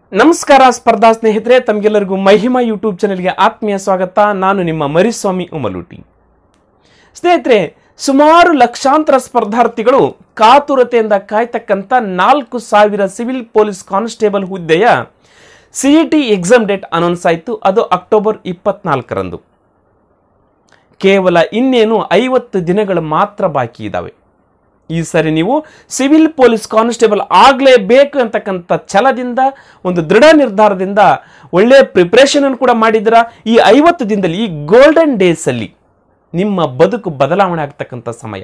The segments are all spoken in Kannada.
ನಮಸ್ಕಾರ ಸ್ಪರ್ಧಾ ಸ್ನೇಹಿತರೆ ತಮಗೆಲ್ಲರಿಗೂ ಮಹಿಮಾ ಯೂಟ್ಯೂಬ್ ಚಾನೆಲ್ಗೆ ಆತ್ಮೀಯ ಸ್ವಾಗತ ನಾನು ನಿಮ್ಮ ಮರಿಸ್ವಾಮಿ ಉಮಲೂಟಿ ಸ್ನೇಹಿತರೆ ಸುಮಾರು ಲಕ್ಷಾಂತರ ಸ್ಪರ್ಧಾರ್ಥಿಗಳು ಕಾತುರತೆಯಿಂದ ಕಾಯ್ತಕ್ಕಂಥ ನಾಲ್ಕು ಸಾವಿರ ಸಿವಿಲ್ ಪೊಲೀಸ್ ಕಾನ್ಸ್ಟೇಬಲ್ ಹುದ್ದೆಯ ಸಿಇಟಿ ಎಕ್ಸಾಮ್ ಡೇಟ್ ಅನೌನ್ಸ್ ಆಯಿತು ಅದು ಅಕ್ಟೋಬರ್ ಇಪ್ಪತ್ನಾಲ್ಕರಂದು ಕೇವಲ ಇನ್ನೇನು ಐವತ್ತು ದಿನಗಳು ಮಾತ್ರ ಬಾಕಿ ಇದ್ದಾವೆ ಈ ಸರಿ ನೀವು ಸಿವಿಲ್ ಪೊಲೀಸ್ ಕಾನ್ಸ್ಟೇಬಲ್ ಆಗಲೇಬೇಕು ಅಂತಕ್ಕಂಥ ಛಲದಿಂದ ಒಂದು ದೃಢ ನಿರ್ಧಾರದಿಂದ ಒಳ್ಳೆ ಪ್ರಿಪ್ರೇಷನ್ ಅನ್ನು ಕೂಡ ಮಾಡಿದ್ರ ಈ ಐವತ್ತು ದಿನದಲ್ಲಿ ಈ ಗೋಲ್ಡನ್ ಡೇಸ್ ಅಲ್ಲಿ ನಿಮ್ಮ ಬದುಕು ಬದಲಾವಣೆ ಆಗ್ತಕ್ಕಂಥ ಸಮಯ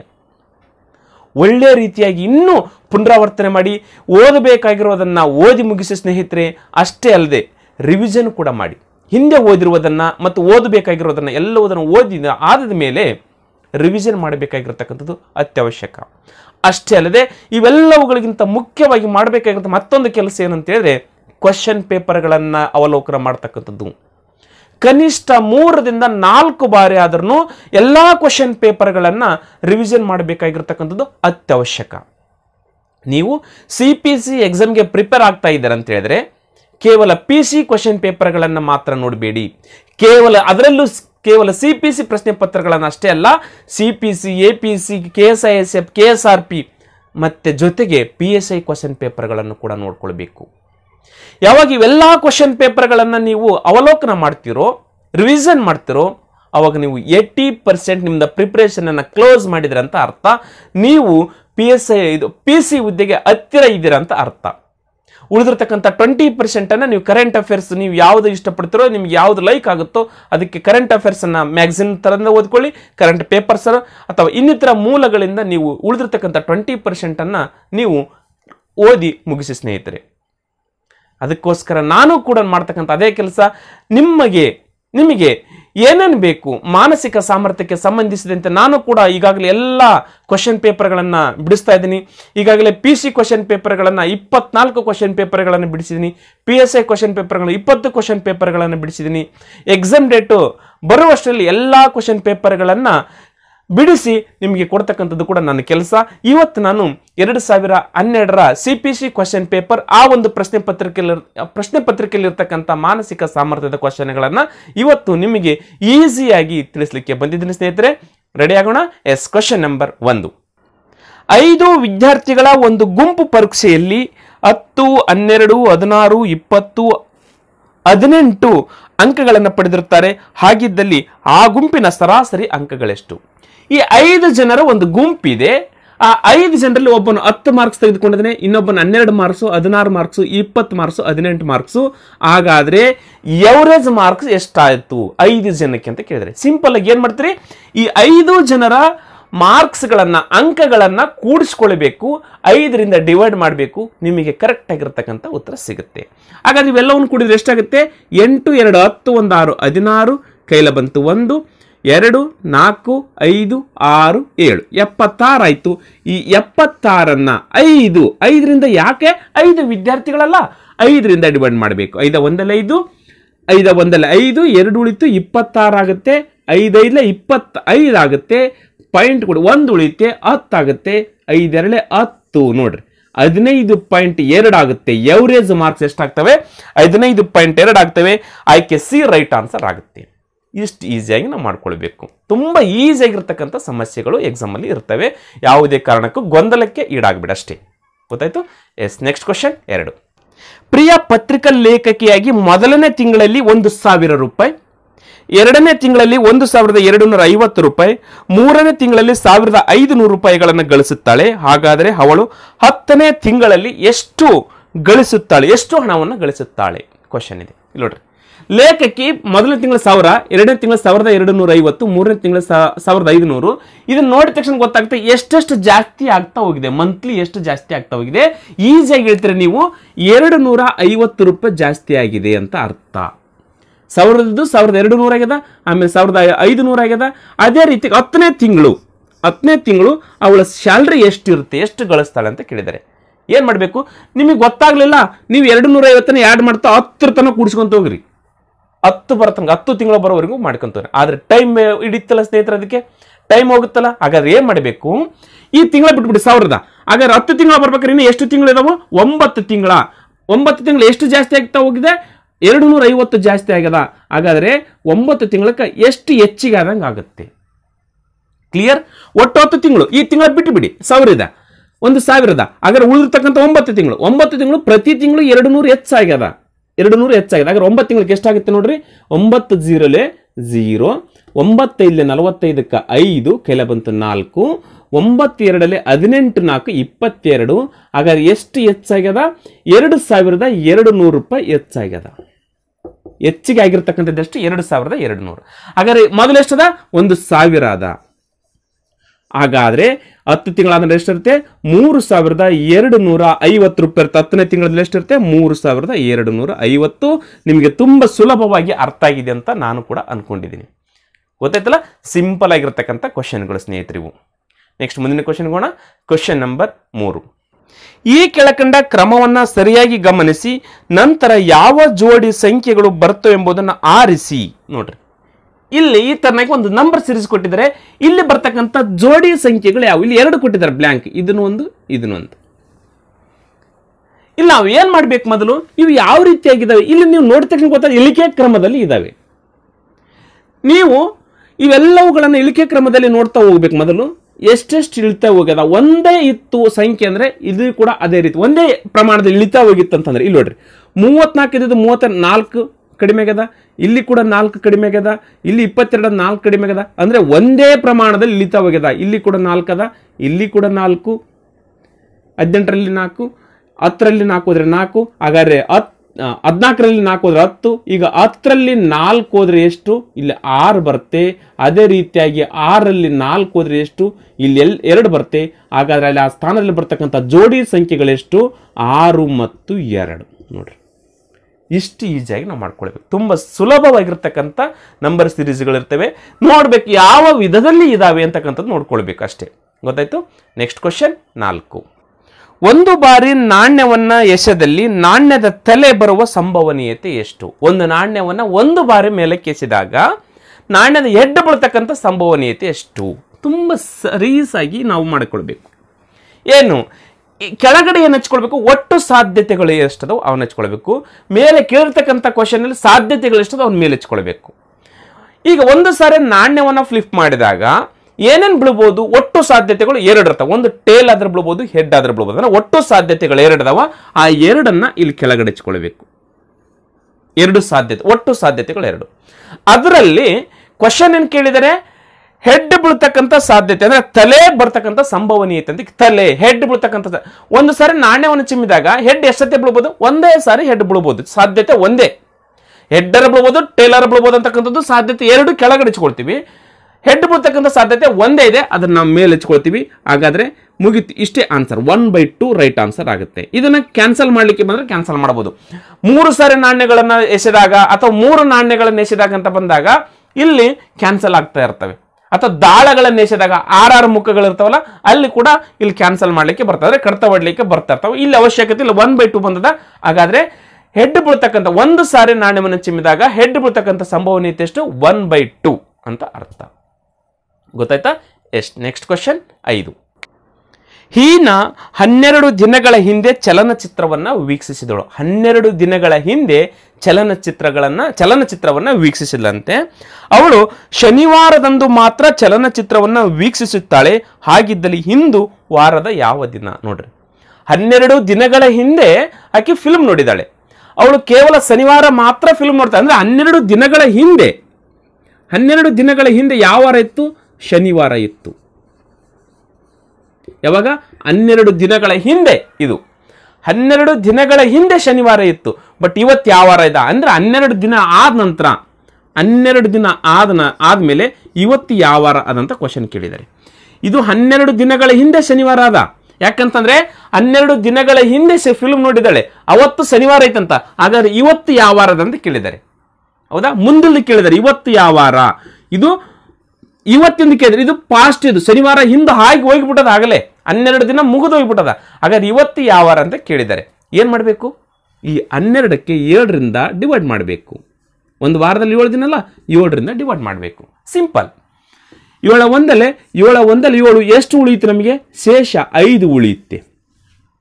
ಒಳ್ಳೆ ರೀತಿಯಾಗಿ ಇನ್ನೂ ಪುನರಾವರ್ತನೆ ಮಾಡಿ ಓದಬೇಕಾಗಿರೋದನ್ನ ಓದಿ ಮುಗಿಸಿ ಸ್ನೇಹಿತರೆ ಅಷ್ಟೇ ಅಲ್ಲದೆ ರಿವಿಷನ್ ಕೂಡ ಮಾಡಿ ಹಿಂದೆ ಓದಿರುವುದನ್ನ ಮತ್ತು ಓದಬೇಕಾಗಿರೋದನ್ನ ಎಲ್ಲವುದನ್ನು ಓದಿ ಆದ ಮೇಲೆ ರಿವಿಷನ್ ಮಾಡಬೇಕಾಗಿರತಕ್ಕಂಥದ್ದು ಅತ್ಯವಶ್ಯಕ ಅಷ್ಟೇ ಅಲ್ಲದೆ ಇವೆಲ್ಲವುಗಳಿಗಿಂತ ಮುಖ್ಯವಾಗಿ ಮಾಡಬೇಕಾಗಿರೋ ಮತ್ತೊಂದು ಕೆಲಸ ಏನಂತ ಹೇಳಿದ್ರೆ ಕ್ವಶನ್ ಪೇಪರ್ಗಳನ್ನು ಅವಲೋಕನ ಮಾಡ್ತಕ್ಕಂಥದ್ದು ಕನಿಷ್ಠ ಮೂರರಿಂದ ನಾಲ್ಕು ಬಾರಿ ಆದ್ರೂ ಎಲ್ಲ ಕ್ವಶನ್ ಪೇಪರ್ಗಳನ್ನು ರಿವಿಷನ್ ಮಾಡಬೇಕಾಗಿರ್ತಕ್ಕಂಥದ್ದು ಅತ್ಯವಶ್ಯಕ ನೀವು ಸಿ ಪಿ ಸಿ ಎಕ್ಸಾಮ್ಗೆ ಪ್ರಿಪೇರ್ ಆಗ್ತಾ ಇದ್ದಾರೆ ಅಂತ ಹೇಳಿದ್ರೆ ಕೇವಲ ಪಿ ಸಿ ಕ್ವಶನ್ ಪೇಪರ್ಗಳನ್ನು ಮಾತ್ರ ನೋಡಬೇಡಿ ಕೇವಲ ಅದರಲ್ಲೂ ಸ್- ಕೇವಲ ಸಿ ಪಿ ಸಿ ಪ್ರಶ್ನೆ ಪತ್ರಗಳನ್ನು ಅಷ್ಟೇ ಅಲ್ಲ C P C A P C K S I S F K S R P ಮತ್ತು ಜೊತೆಗೆ ಪಿ ಎಸ್ ಐ ಕ್ವಶನ್ ಪೇಪರ್ಗಳನ್ನು ಕೂಡ ನೋಡ್ಕೊಳ್ಬೇಕು ಯಾವಾಗ ಇವೆಲ್ಲ ಕ್ವಶನ್ ಪೇಪರ್ಗಳನ್ನು ನೀವು ಅವಲೋಕನ ಮಾಡ್ತೀರೋ ರಿವಿಷನ್ ಮಾಡ್ತೀರೋ ಅವಾಗ ನೀವು ಏಯ್ಟಿ ಪರ್ಸೆಂಟ್ ನಿಮ್ದ ಪ್ರಿಪ್ರೇಷನ್ ಅನ್ನ ಕ್ಲೋಸ್ ಮಾಡಿದ್ರೆ ಅಂತ ಅರ್ಥ ನೀವು ಪಿ ಎಸ್ ಐ ಇದು ಪಿ ಸಿ ಹುದ್ದೆಗೆ ಹತ್ತಿರ ಇದ್ದೀರಾ ಅಂತ ಅರ್ಥ ಉಳಿದಿರ್ತಕ್ಕಂಥ ಟ್ವೆಂಟಿ ಪರ್ಸೆಂಟ್ ಅನ್ನ ನೀವು ಕರೆಂಟ್ ಅಫೇರ್ಸ್ ನೀವು ಯಾವ್ದು ಇಷ್ಟಪಡ್ತೀರೋ ನಿಮ್ಗೆ ಯಾವ್ದು ಲೈಕ್ ಆಗುತ್ತೋ ಅದಕ್ಕೆ ಕರೆಂಟ್ ಅಫೇರ್ಸ್ ಅನ್ನ ಮ್ಯಾಗಝಿನ್ ತರದಿಂದ ಓದ್ಕೊಳ್ಳಿ ಕರೆಂಟ್ ಪೇಪರ್ಸ್ ಅಥವಾ ಇನ್ನಿತರ ಮೂಲಗಳಿಂದ ನೀವು ಉಳಿದಿರ್ತಕ್ಕಂಥ ಟ್ವೆಂಟಿ ಪರ್ಸೆಂಟ್ ಅನ್ನ ನೀವು ಓದಿ ಮುಗಿಸಿ ಸ್ನೇಹಿತರೆ ಅದಕ್ಕೋಸ್ಕರ ನಾನು ಕೂಡ ಮಾಡ್ತಕ್ಕಂಥ ಅದೇ ಕೆಲಸ ನಿಮಗೆ ನಿಮಗೆ ಏನೇನು ಬೇಕು ಮಾನಸಿಕ ಸಾಮರ್ಥ್ಯಕ್ಕೆ ಸಂಬಂಧಿಸಿದಂತೆ ನಾನು ಕೂಡ ಈಗಾಗಲೇ ಎಲ್ಲ ಕ್ವಶನ್ ಪೇಪರ್ಗಳನ್ನು ಬಿಡಿಸ್ತಾ ಇದ್ದೀನಿ ಈಗಾಗಲೇ ಪಿ ಸಿ ಕ್ವಶನ್ ಪೇಪರ್ಗಳನ್ನು ಇಪ್ಪತ್ನಾಲ್ಕು ಕ್ವಶನ್ ಪೇಪರ್ಗಳನ್ನು ಬಿಡಿಸಿದ್ದೀನಿ ಪಿ ಎಸ್ ಐ ಕ್ವಶನ್ ಪೇಪರ್ಗಳು ಇಪ್ಪತ್ತು ಕ್ವಶನ್ ಪೇಪರ್ಗಳನ್ನು ಬಿಡಿಸಿದ್ದೀನಿ ಎಕ್ಸಾಮ್ ಡೇಟು ಬರುವಷ್ಟರಲ್ಲಿ ಎಲ್ಲ ಕ್ವಶನ್ ಪೇಪರ್ಗಳನ್ನು ಬಿಡಿಸಿ ನಿಮಗೆ ಕೊಡ್ತಕ್ಕಂಥದ್ದು ಕೂಡ ನನ್ನ ಕೆಲಸ ಇವತ್ತು ನಾನು ಎರಡು ಸಾವಿರ ಹನ್ನೆರಡರ C P C question paper ಆ ಒಂದು ಪ್ರಶ್ನೆ ಪತ್ರಿಕೆಯಲ್ಲಿ ಪ್ರಶ್ನೆ ಪತ್ರಿಕೆಯಲ್ಲಿ ಇರ್ತಕ್ಕಂಥ ಮಾನಸಿಕ ಸಾಮರ್ಥ್ಯದ ಕ್ವಶನ್ಗಳನ್ನು ಇವತ್ತು ನಿಮಗೆ ಈಸಿಯಾಗಿ ತಿಳಿಸ್ಲಿಕ್ಕೆ ಬಂದಿದ್ದೀನಿ ಸ್ನೇಹಿತರೆ ರೆಡಿ ಆಗೋಣ ಎಸ್ ಕ್ವಶನ್ ನಂಬರ್ ಒಂದು ಐದು ವಿದ್ಯಾರ್ಥಿಗಳ ಒಂದು ಗುಂಪು ಪರೀಕ್ಷೆಯಲ್ಲಿ ಹತ್ತು ಹನ್ನೆರಡು ಹದಿನಾರು ಇಪ್ಪತ್ತು ಹದಿನೆಂಟು ಅಂಕಗಳನ್ನು ಪಡೆದಿರುತ್ತಾರೆ ಹಾಗಿದ್ದಲ್ಲಿ ಆ ಗುಂಪಿನ ಸರಾಸರಿ ಅಂಕಗಳೆಷ್ಟು ಈ ಐದು ಜನರ ಒಂದು ಗುಂಪಿದೆ ಆ ಐದು ಜನರಲ್ಲಿ ಒಬ್ಬನು ಹತ್ತು ಮಾರ್ಕ್ಸ್ ತೆಗೆದುಕೊಂಡಿದ್ದಾನೆ ಇನ್ನೊಬ್ಬನು ಹನ್ನೆರಡು ಮಾರ್ಕ್ಸು ಹದಿನಾರು ಮಾರ್ಕ್ಸು ಇಪ್ಪತ್ತು ಮಾರ್ಕ್ಸು ಹದಿನೆಂಟು ಮಾರ್ಕ್ಸು ಹಾಗಾದ್ರೆ ಎವರೇಜ್ ಮಾರ್ಕ್ಸ್ ಎಷ್ಟಾಯಿತು ಐದು ಜನಕ್ಕೆ ಅಂತ ಕೇಳಿದ್ರೆ ಸಿಂಪಲ್ ಆಗಿ ಏನ್ ಮಾಡ್ತೀರಿ ಈ ಐದು ಜನರ ಮಾರ್ಕ್ಸ್ಗಳನ್ನ ಅಂಕಗಳನ್ನ ಕೂಡಿಸ್ಕೊಳ್ಬೇಕು ಐದರಿಂದ ಡಿವೈಡ್ ಮಾಡಬೇಕು ನಿಮಗೆ ಕರೆಕ್ಟ್ ಆಗಿರ್ತಕ್ಕಂಥ ಉತ್ತರ ಸಿಗುತ್ತೆ ಹಾಗಾದ್ರೆ ಇವೆಲ್ಲವನ್ನು ಕೂಡಿದ್ರೆ ಎಷ್ಟಾಗುತ್ತೆ ಎಂಟು ಎರಡು ಹತ್ತು ಒಂದು ಆರು ಹದಿನಾರು ಕೈಲ ಬಂತು ಒಂದು ಎರಡು ನಾಲ್ಕು ಐದು ಆರು ಏಳು ಎಪ್ಪತ್ತಾರು ಆಯ್ತು ಈ ಎಪ್ಪತ್ತಾರನ್ನ ಐದು ಐದರಿಂದ ಯಾಕೆ ಐದು ವಿದ್ಯಾರ್ಥಿಗಳಲ್ಲ ಐದರಿಂದ ಡಿವೈಡ್ ಮಾಡಬೇಕು ಐದ ಒಂದಲ್ಲ ಐದು ಐದ ಒಂದಲ್ಲ ಐದು ಎರಡು ಉಳಿತು ಇಪ್ಪತ್ತಾರು ಆಗುತ್ತೆ ಐದೈದಲೆ ಇಪ್ಪತ್ತೈದು ಆಗುತ್ತೆ ಪಾಯಿಂಟ್ ಕೊಡಿ ಒಂದು ಉಳಿತೆ ಹತ್ತಾಗುತ್ತೆ ಐದೆರಳೆ ಹತ್ತು ನೋಡ್ರಿ ಹದಿನೈದು ಪಾಯಿಂಟ್ ಎರಡು ಆಗುತ್ತೆ ಎವರೇಜ್ ಮಾರ್ಕ್ಸ್ ಎಷ್ಟಾಗ್ತವೆ ಹದಿನೈದು ಪಾಯಿಂಟ್ ಎರಡು ಆಗ್ತವೆ ಆಯ್ಕೆ ಸಿ ರೈಟ್ ಆನ್ಸರ್ ಆಗುತ್ತೆ ಇಷ್ಟು ಈಸಿಯಾಗಿ ನಾವು ಮಾಡ್ಕೊಳ್ಬೇಕು ತುಂಬ ಈಸಿಯಾಗಿರ್ತಕ್ಕಂಥ ಸಮಸ್ಯೆಗಳು ಎಕ್ಸಾಮಲ್ಲಿ ಇರ್ತವೆ ಯಾವುದೇ ಕಾರಣಕ್ಕೂ ಗೊಂದಲಕ್ಕೆ ಈಡಾಗ್ಬಿಡ ಅಷ್ಟೇ ಗೊತ್ತಾಯ್ತು ಎಸ್ ನೆಕ್ಸ್ಟ್ ಕ್ವಶನ್ ಎರಡು ಪ್ರಿಯ ಪತ್ರಿಕಾ ಲೇಖಕಿಯಾಗಿ ಮೊದಲನೇ ತಿಂಗಳಲ್ಲಿ ಒಂದು ಸಾವಿರ ರೂಪಾಯಿ ಎರಡನೇ ತಿಂಗಳಲ್ಲಿ ಒಂದು ಸಾವಿರದ ಎರಡು ನೂರ ಐವತ್ತು ರೂಪಾಯಿ ಮೂರನೇ ತಿಂಗಳಲ್ಲಿ ಸಾವಿರದ ಐದು ನೂರು ರೂಪಾಯಿಗಳನ್ನು ಗಳಿಸುತ್ತಾಳೆ ಹಾಗಾದರೆ ಅವಳು ಹತ್ತನೇ ತಿಂಗಳಲ್ಲಿ ಎಷ್ಟು ಗಳಿಸುತ್ತಾಳೆ ಎಷ್ಟು ಹಣವನ್ನು ಗಳಿಸುತ್ತಾಳೆ ಕ್ವಶನ್ ಇದೆ ಇಲ್ಲಿ ನೋಡ್ರಿ ಲೇಖಕಿ ಮೊದಲನೇ ತಿಂಗಳ ಸಾವಿರ ಎರಡನೇ ತಿಂಗಳ ಸಾವಿರದ ಎರಡು ನೂರ ಐವತ್ತು ಮೂರನೇ ತಿಂಗಳ ಸಾವಿರದ ಐದು ನೂರು ಇದನ್ನ ನೋಡಿದ ತಕ್ಷಣ ಗೊತ್ತಾಗುತ್ತೆ ಎಷ್ಟೆಷ್ಟು ಜಾಸ್ತಿ ಆಗ್ತಾ ಹೋಗಿದೆ ಮಂತ್ಲಿ ಎಷ್ಟು ಜಾಸ್ತಿ ಆಗ್ತಾ ಹೋಗಿದೆ ಈಸಿಯಾಗಿ ಹೇಳ್ತೀರ ನೀವು ಎರಡು ನೂರ ಐವತ್ತು ರೂಪಾಯಿ ಜಾಸ್ತಿ ಆಗಿದೆ ಅಂತ ಅರ್ಥ ಸಾವಿರದ್ದು ಸಾವಿರದ ಎರಡು ನೂರ ಆಗ್ಯದ ಆಮೇಲೆ ಸಾವಿರದ ಐದು ನೂರ ಆಗ್ಯದ ಅದೇ ರೀತಿ ಹತ್ತನೇ ತಿಂಗಳು ಹತ್ತನೇ ತಿಂಗಳು ಅವಳ ಸ್ಯಾಲ್ರಿ ಎಷ್ಟಿರುತ್ತೆ ಎಷ್ಟು ಗಳಿಸ್ತಾಳೆ ಅಂತ ಕೇಳಿದ್ದಾರೆ ಏನು ಮಾಡಬೇಕು ನಿಮಗೆ ಗೊತ್ತಾಗ್ಲಿಲ್ಲ ನೀವು ಎರಡು ನೂರ ಐವತ್ತನೇ ಆ್ಯಡ್ ಮಾಡ್ತಾ ಹತ್ತರ ತನಕ ಕೂಡಿಸ್ಕೊಂತ ಹೋಗ್ರಿ ಹತ್ತು ಬರತನಕ ಹತ್ತು ತಿಂಗಳು ಬರೋವರೆಗೂ ಮಾಡ್ಕೊಂತಾರೆ ಆದ್ರೆ ಟೈಮ್ ಹಿಡಿತಲ್ಲ ಸ್ನೇಹಿತರೆ ಅದಕ್ಕೆ ಟೈಮ್ ಹೋಗುತ್ತಲ್ಲ ಹಾಗಾದ್ರೆ ಏನ್ ಮಾಡಬೇಕು ಈ ತಿಂಗಳ ಬಿಟ್ಬಿಡಿ ಸಾವಿರದ ಹಾಗಾದ್ರೆ ಹತ್ತು ತಿಂಗಳ ಬರ್ಬೇಕಾದ್ರೆ ಇನ್ನು ಎಷ್ಟು ತಿಂಗಳು ಇದಾವೆ ಒಂಬತ್ತು ತಿಂಗಳ ಒಂಬತ್ತು ತಿಂಗಳು ಎಷ್ಟು ಜಾಸ್ತಿ ಆಗ್ತಾ ಹೋಗಿದೆ ಎರಡು ನೂರ ಐವತ್ತು ಜಾಸ್ತಿ ಆಗ್ಯದ ಹಾಗಾದ್ರೆ ಒಂಬತ್ತು ತಿಂಗಳಕ್ಕೆ ಎಷ್ಟು ಹೆಚ್ಚಿಗೆ ಆದಂಗೆ ಆಗುತ್ತೆ ಕ್ಲಿಯರ್ ಒಟ್ಟು ಹತ್ತು ತಿಂಗಳು ಈ ತಿಂಗಳ ಬಿಟ್ಟು ಬಿಡಿ ಸಾವಿರದ ಒಂದು ಸಾವಿರದ ಹಾಗಾದ್ರೆ ಉಳಿದಿರ್ತಕ್ಕಂಥ ಒಂಬತ್ತು ತಿಂಗಳು ಒಂಬತ್ತು ತಿಂಗಳು ಪ್ರತಿ ತಿಂಗಳು ಎರಡು ನೂರು ಹೆಚ್ಚಾಗ್ಯದ ಎರಡು ನೂರು ಹೆಚ್ಚಾಗಿದೆ ಹಾಗಾದ್ರೆ ಒಂಬತ್ತು ತಿಂಗಳಿಗೆ ಎಷ್ಟಾಗುತ್ತೆ ನೋಡ್ರಿ ಒಂಬತ್ತು ಜೀರೋಲೆ ಝೀರೋ ಒಂಬತ್ತೈದಲೆ ನಲವತ್ತೈದಕ್ಕೆ ಐದು ಕೆಲ ಬಂತು ನಾಲ್ಕು ಒಂಬತ್ತು ಎರಡಲೆ ಹದಿನೆಂಟು ನಾಲ್ಕು ಇಪ್ಪತ್ತೆರಡು ಹಾಗಾದ್ರೆ ಎಷ್ಟು ಹೆಚ್ಚಾಗ್ಯದ ಎರಡು ಸಾವಿರದ ಎರಡು ನೂರು ರೂಪಾಯಿ ಹೆಚ್ಚಾಗ್ಯದ ಹೆಚ್ಚಿಗೆ ಆಗಿರ್ತಕ್ಕಂಥದ್ದೆಷ್ಟು ಎರಡು ಸಾವಿರದ ಎರಡು ನೂರು ಹಾಗಾದ್ರೆ ಮೊದಲು ಎಷ್ಟದ ಒಂದು ಸಾವಿರ ಅದ ಹಾಗಾದ್ರೆ ಹತ್ತು ತಿಂಗಳಾದ್ರೆ ಎಷ್ಟಿರುತ್ತೆ ಮೂರು ಸಾವಿರದ ಎರಡು ನೂರ ಐವತ್ತು ರೂಪಾಯಿ ಇರುತ್ತೆ ಹತ್ತನೇ ತಿಂಗಳಲ್ಲಿ ಎಷ್ಟಿರುತ್ತೆ ಮೂರು ಸಾವಿರದ ಎರಡು ನೂರ ಐವತ್ತು ನಿಮಗೆ ತುಂಬ ಸುಲಭವಾಗಿ ಅರ್ಥ ಆಗಿದೆ ಅಂತ ನಾನು ಕೂಡ ಅನ್ಕೊಂಡಿದ್ದೀನಿ ಗೊತ್ತಾಯ್ತಲ್ಲ ಸಿಂಪಲ್ ಆಗಿರ್ತಕ್ಕಂಥ ಕ್ವಶನ್ಗಳು ಸ್ನೇಹಿತರಿವು ನೆಕ್ಸ್ಟ್ ಮುಂದಿನ ಕ್ವಶನ್ ಹೋಗೋಣ ಕ್ವಶನ್ ನಂಬರ್ ಮೂರು ಈ ಕೆಳಕಂಡ ಕ್ರಮವನ್ನ ಸರಿಯಾಗಿ ಗಮನಿಸಿ ನಂತರ ಯಾವ ಜೋಡಿ ಸಂಖ್ಯೆಗಳು ಬರ್ತವೆ ಎಂಬುದನ್ನು ಆರಿಸಿ ನೋಡ್ರಿ ಇಲ್ಲಿ ಈ ತರನಾಗಿ ಒಂದು ನಂಬರ್ ಸಿರೀಸ್ ಕೊಟ್ಟಿದ್ದಾರೆ ಇಲ್ಲಿ ಬರ್ತಕ್ಕಂಥ ಜೋಡಿ ಸಂಖ್ಯೆಗಳು ಯಾವ ಇಲ್ಲಿ ಎರಡು ಕೊಟ್ಟಿದ್ದಾರೆ ಬ್ಲ್ಯಾಂಕ್ ಇದನ್ನು ಒಂದು ಇದನ್ನು ಒಂದು ಇಲ್ಲಿ ನಾವು ಏನ್ ಮಾಡ್ಬೇಕು ಮೊದಲು ಇವು ಯಾವ ರೀತಿಯಾಗಿದ್ದಾವೆ ಇಲ್ಲಿ ನೀವು ನೋಡ್ತಕ್ಕಂಥ ಗೊತ್ತಾಗ ಇಳಿಕೆ ಕ್ರಮದಲ್ಲಿ ಇದ್ದಾವೆ ನೀವು ಇವೆಲ್ಲವುಗಳನ್ನು ಇಳಿಕೆ ಕ್ರಮದಲ್ಲಿ ನೋಡ್ತಾ ಹೋಗ್ಬೇಕು ಮೊದಲು ಎಷ್ಟೆಷ್ಟು ಇಳಿತಾ ಹೋಗ್ಯದ ಒಂದೇ ಇತ್ತು ಸಂಖ್ಯೆ ಅಂದ್ರೆ ಇದು ಕೂಡ ಅದೇ ರೀತಿ ಒಂದೇ ಪ್ರಮಾಣದಲ್ಲಿ ಇಳಿತಾ ಹೋಗಿತ್ತು ಅಂತಂದ್ರೆ ಇಲ್ಲಿ ನೋಡ್ರಿ ಮೂವತ್ನಾಲ್ಕು ಇದ್ದು ಮೂವತ್ತ ನಾಲ್ಕು ಕಡಿಮೆ ಆಗ್ಯದ ಇಲ್ಲಿ ಕೂಡ ನಾಲ್ಕು ಕಡಿಮೆ ಆಗ್ಯದ ಇಲ್ಲಿ ಇಪ್ಪತ್ತೆರಡು ನಾಲ್ಕು ಕಡಿಮೆ ಆಗ್ಯದ ಅಂದ್ರೆ ಒಂದೇ ಪ್ರಮಾಣದಲ್ಲಿ ಇಳಿತಾ ಹೋಗ್ಯದ ಇಲ್ಲಿ ಕೂಡ ನಾಲ್ಕು ಅದ ಇಲ್ಲಿ ಕೂಡ ನಾಲ್ಕು ಹದಿನೆಂಟರಲ್ಲಿ ನಾಲ್ಕು ಹತ್ತರಲ್ಲಿ ನಾಲ್ಕು ಹೋದ್ರೆ ನಾಲ್ಕು ಹಾಗಾದ್ರೆ ಹತ್ ಆ, ಹದ್ನಾಲ್ಕರಲ್ಲಿ ನಾಲ್ಕು ಹೋದ್ರೆ ಹತ್ತು ಈಗ ಹತ್ತರಲ್ಲಿ ನಾಲ್ಕು ಹೋದ್ರೆ ಎಷ್ಟು ಇಲ್ಲಿ ಆರು ಬರುತ್ತೆ ಅದೇ ರೀತಿಯಾಗಿ ಆರಲ್ಲಿ ನಾಲ್ಕು ಹೋದ್ರೆ ಎಷ್ಟು ಇಲ್ಲಿ ಎಲ್ ಎರಡು ಬರುತ್ತೆ ಹಾಗಾದ್ರೆ ಅಲ್ಲಿ ಆ ಸ್ಥಾನದಲ್ಲಿ ಬರ್ತಕ್ಕಂಥ ಜೋಡಿ ಸಂಖ್ಯೆಗಳೆಷ್ಟು ಆರು ಮತ್ತು ಎರಡು ನೋಡ್ರಿ ಇಷ್ಟು ಈಸಿಯಾಗಿ ನಾವು ಮಾಡ್ಕೊಳ್ಬೇಕು ತುಂಬ ಸುಲಭವಾಗಿರ್ತಕ್ಕಂಥ ನಂಬರ್ ಸಿರೀಸ್ಗಳಿರ್ತವೆ ನೋಡ್ಬೇಕು ಯಾವ ವಿಧದಲ್ಲಿ ಇದಾವೆ ಅಂತಕ್ಕಂಥದ್ದು ನೋಡ್ಕೊಳ್ಬೇಕು ಅಷ್ಟೇ ಗೊತ್ತಾಯ್ತು ನೆಕ್ಸ್ಟ್ ಕ್ವಶನ್ ನಾಲ್ಕು ಒಂದು ಬಾರಿ ನಾಣ್ಯವನ್ನ ಎಸೆದಲ್ಲಿ ನಾಣ್ಯದ ತಲೆ ಬರುವ ಸಂಭವನೀಯತೆ ಎಷ್ಟು ಒಂದು ನಾಣ್ಯವನ್ನ ಒಂದು ಬಾರಿ ಮೇಲಕ್ಕೆ ಎಸೆದಾಗ ನಾಣ್ಯದ ಹೆಡ್ಡು ಬೀಳ್ತಕ್ಕಂಥ ಸಂಭವನೀಯತೆ ಎಷ್ಟು ತುಂಬ ಸರೀಸಾಗಿ ನಾವು ಮಾಡಿಕೊಳ್ಬೇಕು ಏನು ಈ ಕೆಳಗಡೆ ಏನು ಹಚ್ಕೊಳ್ಬೇಕು ಒಟ್ಟು ಸಾಧ್ಯತೆಗಳು ಎಷ್ಟದವು ಅವನ್ನ ಹಚ್ಕೊಳ್ಬೇಕು ಮೇಲೆ ಕೇಳಿರ್ತಕ್ಕಂಥ ಕ್ವಶನಲ್ಲಿ ಸಾಧ್ಯತೆಗಳು ಎಷ್ಟದೋ ಅವನ ಮೇಲೆ ಹಚ್ಕೊಳ್ಬೇಕು ಈಗ ಒಂದು ಸಾರಿ ನಾಣ್ಯವನ್ನ ಫ್ಲಿಪ್ ಮಾಡಿದಾಗ ಏನೇನು ಬೀಳ್ಬೋದು ಒಟ್ಟು ಸಾಧ್ಯತೆಗಳು ಎರಡು ಇರ್ತಾವೆ ಒಂದು ಟೇಲ್ ಆದ್ರೆ ಬೀಳ್ಬೋದು ಹೆಡ್ ಆದ್ರೆ ಬೀಳ್ಬೋದು ಅಂದ್ರೆ ಒಟ್ಟು ಸಾಧ್ಯತೆಗಳು ಎರಡು ಇದಾವ ಆ ಎರಡನ್ನ ಇಲ್ಲಿ ಕೆಳಗಡೆ ಹಚ್ಕೊಳ್ಬೇಕು ಎರಡು ಸಾಧ್ಯತೆ ಒಟ್ಟು ಸಾಧ್ಯತೆಗಳು ಎರಡು ಅದರಲ್ಲಿ ಕ್ವಶನ್ ಏನು ಕೇಳಿದರೆ ಹೆಡ್ ಬೀಳ್ತಕ್ಕಂಥ ಸಾಧ್ಯತೆ ಅಂದ್ರೆ ತಲೆ ಬರ್ತಕ್ಕಂಥ ಸಂಭವನೀಯತೆ ಅಂತ ತಲೆ ಹೆಡ್ ಬೀಳ್ತಕ್ಕಂಥ ಸಾ- ಒಂದು ಸಾರಿ ನಾಣ್ಯವನ್ನು ಚಿಮ್ಮಿದಾಗ ಹೆಡ್ ಎಷ್ಟತೆ ಬೀಳ್ಬೋದು ಒಂದೇ ಸಾರಿ ಹೆಡ್ ಬೀಳ್ಬೋದು ಸಾಧ್ಯತೆ ಒಂದೇ ಹೆಡ್ಡರ ಬೀಳ್ಬೋದು ಟೇಲರ್ ಬೀಳ್ಬೋದು ಅಂತಕ್ಕಂಥದ್ದು ಸಾಧ್ಯತೆ ಎರಡು ಕೆಳಗಡೆ ಹಚ್ಕೊಳ್ತೀವಿ ಹೆಡ್ ಬೀಳ್ತಕ್ಕಂಥ ಸಾಧ್ಯತೆ ಒಂದೇ ಇದೆ ಅದನ್ನ ನಾವು ಮೇಲೆ ಹಚ್ಕೊಳ್ತೀವಿ ಹಾಗಾದ್ರೆ ಮುಗಿತು ಇಷ್ಟೇ answer one by two right answer ಆಗುತ್ತೆ ಇದನ್ನ ಕ್ಯಾನ್ಸಲ್ ಮಾಡ್ಲಿಕ್ಕೆ ಬಂದ್ರೆ ಕ್ಯಾನ್ಸಲ್ ಮಾಡಬಹುದು ಮೂರು ಸಾರಿ ನಾಣ್ಯಗಳನ್ನ ಎಸೆದಾಗ ಅಥವಾ ಮೂರು ನಾಣ್ಯಗಳನ್ನ ಎಸೆದಾಗ ಅಂತ ಬಂದಾಗ ಇಲ್ಲಿ ಕ್ಯಾನ್ಸಲ್ ಆಗ್ತಾ ಇರ್ತವೆ ಅಥವಾ ದಾಳಗಳನ್ನ ಎಸೆದಾಗ ಆರಾರು ಮುಖಗಳು ಇರ್ತಾವಲ್ಲ ಅಲ್ಲಿ ಕೂಡ ಇಲ್ಲಿ ಕ್ಯಾನ್ಸಲ್ ಮಾಡ್ಲಿಕ್ಕೆ ಬರ್ತದೆ ಅಂದ್ರೆ ಕಡ್ತ ಹೊಡ್ಲಿಕ್ಕೆ ಬರ್ತಾ ಇರ್ತಾವೆ ಇಲ್ಲಿ ಅವಶ್ಯಕತೆ ಇಲ್ಲ ಒನ್ ಬೈ ಟು ಬಂದದ ಹಾಗಾದ್ರೆ ಹೆಡ್ ಬೀಳ್ತಕ್ಕಂಥ ಒಂದು ಸಾರಿ ನಾಣ್ಯವನ್ನು ಚಿಮ್ಮಿದಾಗ ಹೆಡ್ ಬೀಳ್ತಕ್ಕಂಥ ಸಂಭವನೀಯತೆ ಎಷ್ಟು ಒನ್ ಬೈ ಟು ಅಂತ ಅರ್ಥ ಗೊತ್ತಾಯ್ತಾ ಎಷ್ಟ್ ನೆಕ್ಸ್ಟ್ ಕ್ವಶನ್ ಐದು ಹೀನ ಹನ್ನೆರಡು ದಿನಗಳ ಹಿಂದೆ ಚಲನಚಿತ್ರವನ್ನ ವೀಕ್ಷಿಸಿದಳು ಹನ್ನೆರಡು ದಿನಗಳ ಹಿಂದೆ ಚಲನಚಿತ್ರಗಳನ್ನ ಚಲನಚಿತ್ರವನ್ನ ವೀಕ್ಷಿಸಿದಂತೆ ಅವಳು ಶನಿವಾರದಂದು ಮಾತ್ರ ಚಲನಚಿತ್ರವನ್ನ ವೀಕ್ಷಿಸುತ್ತಾಳೆ ಹಾಗಿದ್ದಲ್ಲಿ ಇಂದು ವಾರದ ಯಾವ ದಿನ ನೋಡ್ರಿ ಹನ್ನೆರಡು ದಿನಗಳ ಹಿಂದೆ ಆಕೆ ಫಿಲ್ಮ್ ನೋಡಿದಾಳೆ ಅವಳು ಕೇವಲ ಶನಿವಾರ ಮಾತ್ರ ಫಿಲ್ಮ್ ನೋಡ್ತಾಳೆ ಅಂದ್ರೆ ಹನ್ನೆರಡು ದಿನಗಳ ಹಿಂದೆ ಹನ್ನೆರಡು ದಿನಗಳ ಹಿಂದೆ ಯಾವ ವಾರ ಇತ್ತು ಶನಿವಾರ ಇತ್ತು ಯಾವಾಗ ಹನ್ನೆರಡು ದಿನಗಳ ಹಿಂದೆ ಇದು ಹನ್ನೆರಡು ದಿನಗಳ ಹಿಂದೆ ಶನಿವಾರ ಇತ್ತು ಬಟ್ ಇವತ್ತು ಯಾವ ವಾರ ಇದೆ ಅಂದ್ರೆ ಹನ್ನೆರಡು ದಿನ ಆದ ನಂತರ ಹನ್ನೆರಡು ದಿನ ಆದ ನ- ಆದ್ಮೇಲೆ ಇವತ್ತು ಯಾವ ವಾರ ಅದಂತ ಕ್ವಶನ್ ಕೇಳಿದ್ದಾರೆ ಇದು ಹನ್ನೆರಡು ದಿನಗಳ ಹಿಂದೆ ಶನಿವಾರ ಅದ ಯಾಕಂತಂದ್ರೆ ಹನ್ನೆರಡು ದಿನಗಳ ಹಿಂದೆ ಫಿಲ್ಮ್ ನೋಡಿದಾಳೆ ಅವತ್ತು ಶನಿವಾರ ಐತಂತ ಹಾಗಾದ್ರೆ ಇವತ್ತು ಯಾವ ವಾರ ಅದಂತ ಕೇಳಿದ್ದಾರೆ ಹೌದಾ ಮುಂದಲ್ಲಿ ಕೇಳಿದ್ದಾರೆ ಇವತ್ತು ಯಾವ ವಾರ ಇದು ಇವತ್ತಿಂದ ಕೇಳಿದ್ರೆ ಇದು ಪಾಸ್ಟ್ ಇದು ಶನಿವಾರ ಹಿಂದೆ ಹಾಗೆ ಹೋಗ್ಬಿಟ್ಟದ ಆಗಲೇ ಹನ್ನೆರಡು ದಿನ ಮುಗಿದು ಹೋಗ್ಬಿಟ್ಟದ ಹಾಗಾದ್ರೆ ಇವತ್ತು ಯಾವ ವಾರ ಅಂತ ಕೇಳಿದ್ದಾರೆ ಏನು ಮಾಡಬೇಕು ಈ ಹನ್ನೆರಡಕ್ಕೆ ಏಳರಿಂದ ಡಿವೈಡ್ ಮಾಡಬೇಕು ಒಂದು ವಾರದಲ್ಲಿ ಏಳು ದಿನ ಅಲ್ಲ ಏಳರಿಂದ ಡಿವೈಡ್ ಮಾಡಬೇಕು ಸಿಂಪಲ್ ಏಳ ಒಂದಲ್ಲೇ ಏಳ ಒಂದಲ್ಲಿ ಏಳು ಎಷ್ಟು ಉಳಿಯುತ್ತೆ ನಮಗೆ ಶೇಷ ಐದು ಉಳಿಯುತ್ತೆ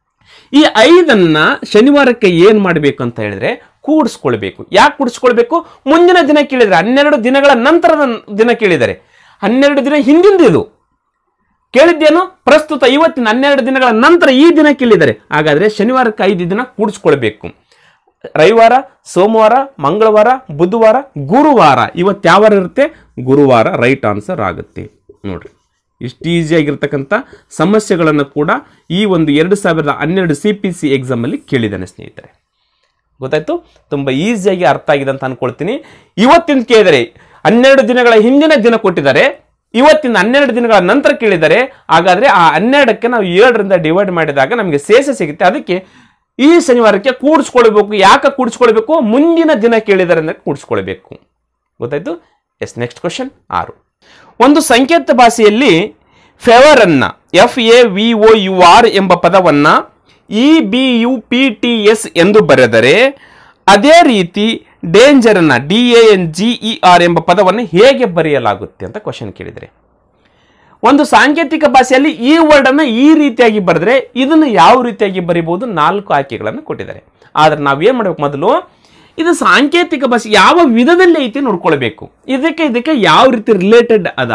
ಈ ಐದನ್ನ ಶನಿವಾರಕ್ಕೆ ಏನು ಮಾಡಬೇಕು ಅಂತ ಹೇಳಿದ್ರೆ ಕೂಡಿಸ್ಕೊಳ್ಬೇಕು ಯಾಕೆ ಕೂಡಿಸ್ಕೊಳ್ಬೇಕು ಮುಂದಿನ ದಿನ ಕೇಳಿದರೆ ಹನ್ನೆರಡು ದಿನಗಳ ನಂತರದ ದಿನ ಕೇಳಿದರೆ ಹನ್ನೆರಡು ದಿನ ಹಿಂದಿಂದ ಇದು ಕೇಳಿದ್ದೇನು ಪ್ರಸ್ತುತ ಇವತ್ತಿನ ಹನ್ನೆರಡು ದಿನಗಳ ನಂತರ ಈ ದಿನ ಕೇಳಿದ್ದಾರೆ ಹಾಗಾದ್ರೆ ಶನಿವಾರಕ್ಕೆ ಐದು ದಿನ ಕೂಡಿಸ್ಕೊಳ್ಬೇಕು ರವಿವಾರ ಸೋಮವಾರ ಮಂಗಳವಾರ ಬುಧವಾರ ಗುರುವಾರ ಇವತ್ತು ಯಾವ ವಾರ ಇರುತ್ತೆ ಗುರುವಾರ ರೈಟ್ ಆನ್ಸರ್ ಆಗುತ್ತೆ ನೋಡ್ರಿ ಇಷ್ಟು ಈಸಿಯಾಗಿರ್ತಕ್ಕಂಥ ಸಮಸ್ಯೆಗಳನ್ನು ಕೂಡ ಈ ಒಂದು ಎರಡು ಸಾವಿರದ ಹನ್ನೆರಡು ಸಿ ಪಿ ಸಿ ಎಕ್ಸಾಮಲ್ಲಿ ಕೇಳಿದ್ದಾನೆ ಸ್ನೇಹಿತರೆ ಗೊತ್ತಾಯ್ತು ತುಂಬ ಈಸಿಯಾಗಿ ಅರ್ಥ ಆಗಿದೆ ಅಂತ ಅನ್ಕೊಳ್ತೀನಿ ಇವತ್ತಿನ ಕೇಳಿದರೆ ಹನ್ನೆರಡು ದಿನಗಳ ಹಿಂದಿನ ದಿನ ಕೊಟ್ಟಿದ್ದಾರೆ ಇವತ್ತಿನ ಹನ್ನೆರಡು ದಿನಗಳ ನಂತರ ಕೇಳಿದ್ದಾರೆ ಹಾಗಾದ್ರೆ ಆ ಹನ್ನೆರಡಕ್ಕೆ ನಾವು ಏಳರಿಂದ ಡಿವೈಡ್ ಮಾಡಿದಾಗ ನಮಗೆ ಶೇಷ ಸಿಗುತ್ತೆ ಅದಕ್ಕೆ ಈ ಶನಿವಾರಕ್ಕೆ ಕೂಡಿಸ್ಕೊಳ್ಬೇಕು ಯಾಕೆ ಕೂಡಿಸ್ಕೊಳ್ಬೇಕು ಮುಂದಿನ ದಿನ ಕೇಳಿದ್ದಾರೆ ಅಂದ್ರೆ ಕೂಡಿಸ್ಕೊಳ್ಬೇಕು ಗೊತ್ತಾಯ್ತು ಎಸ್ ನೆಕ್ಸ್ಟ್ ಕ್ವಶನ್ ಆರು ಒಂದು ಸಂಕೇತ ಭಾಷೆಯಲ್ಲಿ ಫೆವರ್ ಅನ್ನ F A V O U R ಎಂಬ ಪದವನ್ನ E B U P T S ಎಂದು ಬರೆದರೆ ಅದೇ ರೀತಿ ಡೇಂಜರ್ ಅನ್ನ D A N G E R ಎಂಬ ಪದವನ್ನು ಹೇಗೆ ಬರೆಯಲಾಗುತ್ತೆ ಅಂತ ಕ್ವಶನ್ ಕೇಳಿದರೆ ಒಂದು ಸಾಂಕೇತಿಕ ಭಾಷೆಯಲ್ಲಿ ಈ ವರ್ಡ್ ಅನ್ನ ಈ ರೀತಿಯಾಗಿ ಬರೆದ್ರೆ ಇದನ್ನು ಯಾವ ರೀತಿಯಾಗಿ ಬರಿಬಹುದು ನಾಲ್ಕು ಆಯ್ಕೆಗಳನ್ನು ಕೊಟ್ಟಿದ್ದಾರೆ ಆದ್ರೆ ನಾವೇನ್ ಮಾಡ್ಬೇಕು ಮೊದಲು ಇದು ಸಾಂಕೇತಿಕ ಭಾಷೆ ಯಾವ ವಿಧದಲ್ಲಿ ಐತಿ ನೋಡ್ಕೊಳ್ಬೇಕು ಇದಕ್ಕೆ ಇದಕ್ಕೆ ಯಾವ ರೀತಿ ರಿಲೇಟೆಡ್ ಅದ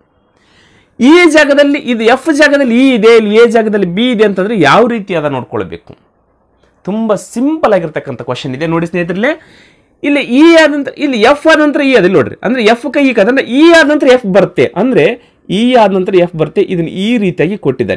ಈ ಜಾಗದಲ್ಲಿ ಇದು ಎಫ್ ಜಾಗದಲ್ಲಿ ಇ ಇದೆ ಇಲ್ಲಿ ಎ ಜಾಗದಲ್ಲಿ ಬಿ ಇದೆ ಅಂತಂದ್ರೆ ಯಾವ ರೀತಿ ಅದ ನೋಡ್ಕೊಳ್ಬೇಕು ತುಂಬ ಸಿಂಪಲ್ ಆಗಿರ್ತಕ್ಕಂಥ ಕ್ವಶನ್ ಇದೆ ನೋಡಿ ಸ್ನೇಹಿತರಲ್ಲೇ ಇಲ್ಲಿ ಇ ಆದ ನಂತರ ಇಲ್ಲಿ ಎಫ್ ಆದ ನಂತರ ಇ ಅದ ಇಲ್ಲಿ ನೋಡ್ರಿ ಅಂದ್ರೆ ಎಫ್ ಕೈ ಈಗ ಅಂದ್ರೆ ಇ ಆದ ನಂತರ ಎಫ್ ಬರುತ್ತೆ ಅಂದ್ರೆ ಇ ಆದ ನಂತರ ಎಫ್ ಬರುತ್ತೆ ಇದನ್ನ ಈ ರೀತಿಯಾಗಿ ಕೊಟ್ಟಿದ್ದಾರೆ